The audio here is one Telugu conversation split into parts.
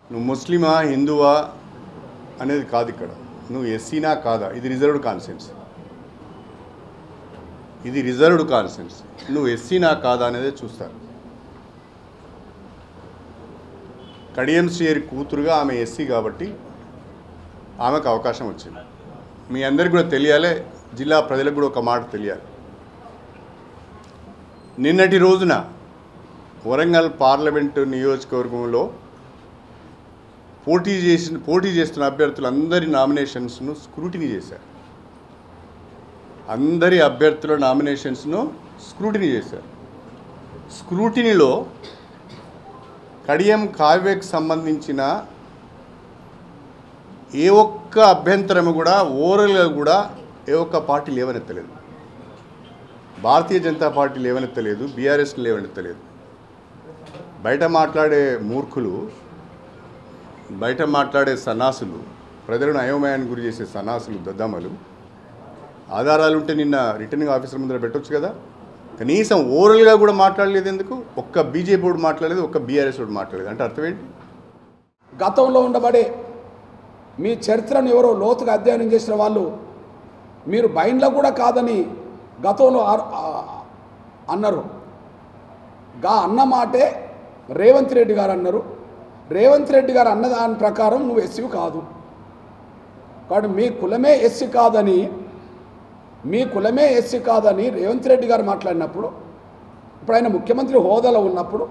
నువ్వు ముస్లిమా హిందువా అనేది కాదు ఇక్కడ నువ్వు ఎస్సీనా కాదా ఇది రిజర్వ్డ్ కాన్సెన్స్ ఇది రిజర్వ్డ్ కాన్సెన్స్ నువ్వు ఎస్సీనా కాదా అనేది చూస్తారు కడియం శ్రీహరి కూతురుగా ఆమె ఎస్సీ కాబట్టి ఆమెకు అవకాశం వచ్చింది మీ అందరికి కూడా తెలియాలి జిల్లా ప్రజలకు కూడా ఒక మాట తెలియాలి నిన్నటి రోజున వరంగల్ పార్లమెంటు నియోజకవర్గంలో పోటీ చేసిన పోటీ చేస్తున్న అభ్యర్థులందరి నామినేషన్స్ను స్క్రూటినీ చేశారు అందరి అభ్యర్థుల నామినేషన్స్ను స్క్రూటినీ చేశారు స్క్రూటినీలో కడియం కావ్యకు సంబంధించిన ఏ ఒక్క అభ్యంతరము కూడా ఓరల్గా కూడా ఏ ఒక్క పార్టీ లేవనెత్తలేదు భారతీయ జనతా పార్టీ లేవనెత్తలేదు బీఆర్ఎస్ లేవనెత్తలేదు బయట మాట్లాడే మూర్ఖులు బయట మాట్లాడే సన్నాసులు ప్రజలను అయోమయాన్ని గురి చేసే సన్నాసులు దద్దమ్మలు ఆధారాలు ఉంటే నిన్న రిటర్నింగ్ ఆఫీసర్ ముందర పెట్టొచ్చు కదా కనీసం ఓరల్గా కూడా మాట్లాడలేదు ఎందుకు ఒక్క బీజేపీ వాడు మాట్లాడలేదు ఒక్క బీఆర్ఎస్ వాడు మాట్లాడలేదు అంటే అర్థం ఏంటి గతంలో ఉండబడే మీ చరిత్రను ఎవరో లోతుగా అధ్యయనం చేసిన వాళ్ళు మీరు బైండ్లో కూడా కాదని గతంలో ఆర్- ఆ- అన్నారు గా అన్న మాటే రేవంత్ రెడ్డి గారు అన్నారు రేవంత్ రెడ్డి గారు అన్న దాని ప్రకారం నువ్వు ఎస్సీ కాదు కాబట్టి మీ కులమే ఎస్సీ కాదని మీ కులమే ఎస్సీ కాదని రేవంత్ రెడ్డి గారు మాట్లాడినప్పుడు ఇప్పుడు ఆయన ముఖ్యమంత్రి హోదాలో ఉన్నప్పుడు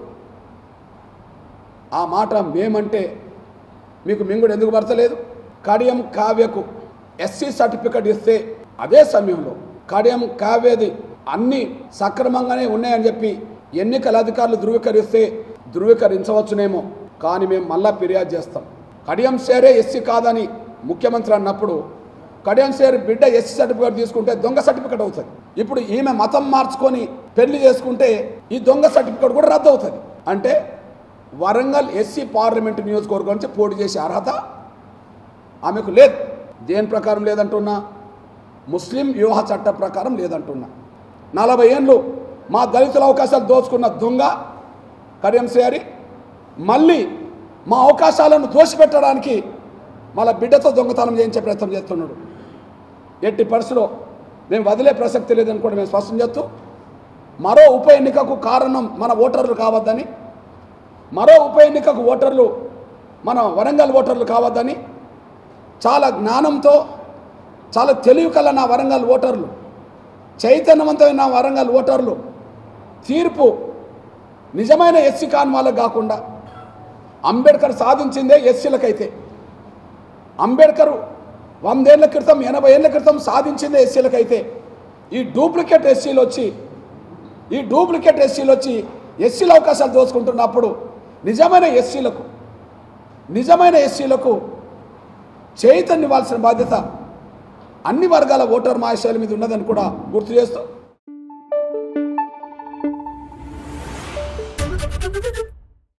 ఆ మాట మేమంటే మీకు మింగుడు ఎందుకు పడతలేదు కడియం కావ్యకు ఎస్సీ సర్టిఫికెట్ ఇస్తే అదే సమయంలో కడియం కావ్యది అన్ని సక్రమంగానే ఉన్నాయని చెప్పి ఎన్నికల అధికారులు ధృవీకరిస్తే ధృవీకరించవచ్చునేమో కానీ మేము మళ్ళా ఫిర్యాదు చేస్తాం కడియం సేరే ఎస్సీ కాదని ముఖ్యమంత్రి అన్నప్పుడు కడియం సేర్ బిడ్డ ఎస్సీ సర్టిఫికేట్ తీసుకుంటే దొంగ సర్టిఫికేట్ అవుతుంది ఇప్పుడు ఈమె మతం మార్చుకొని పెళ్లి చేసుకుంటే ఈ దొంగ సర్టిఫికేట్ కూడా రద్దు అవుతుంది అంటే వరంగల్ ఎస్సీ పార్లమెంటు నియోజకవర్గం నుంచి పోటీ చేసే అర్హత ఆమెకు లేదు దేని ప్రకారం లేదంటున్నా ముస్లిం వివాహ చట్ట ప్రకారం లేదంటున్నా నలభై ఏళ్ళు మా దళితుల అవకాశాలు దోచుకున్న దొంగ కడియం సేరి మళ్ళీ మా అవకాశాలను దోషిపెట్టడానికి మళ్ళా బిడ్డతో దొంగతనం చేయించే ప్రయత్నం చేస్తున్నాడు ఎట్టి పరిస్థితిలో మేము వదిలే ప్రసక్తి లేదని కూడా మేము స్పష్టం చేస్తూ మరో ఉప ఎన్నికకు కారణం మన ఓటర్లు కావద్దని మరో ఉప ఎన్నికకు ఓటర్లు మన వరంగల్ ఓటర్లు కావద్దని చాలా జ్ఞానంతో చాలా తెలివి కల నా వరంగల్ ఓటర్లు చైతన్యవంతమైన నా వరంగల్ ఓటర్లు తీర్పు నిజమైన ఎస్సీ కాని వాళ్ళకు కాకుండా అంబేద్కర్ సాధించిందే ఎస్సీలకైతే అంబేద్కర్ వందేళ్ల క్రితం ఎనభై ఏళ్ల క్రితం సాధించిందే ఎస్సీలకైతే ఈ డూప్లికేట్ ఎస్సీలు వచ్చి ఈ డూప్లికేట్ ఎస్సీలు వచ్చి ఎస్సీల అవకాశాలు దోచుకుంటున్నప్పుడు నిజమైన ఎస్సీలకు నిజమైన ఎస్సీలకు చైతన్యవాల్సిన బాధ్యత అన్ని వర్గాల ఓటర్ మహాశైల మీద ఉన్నదని కూడా గుర్తు చేస్తూ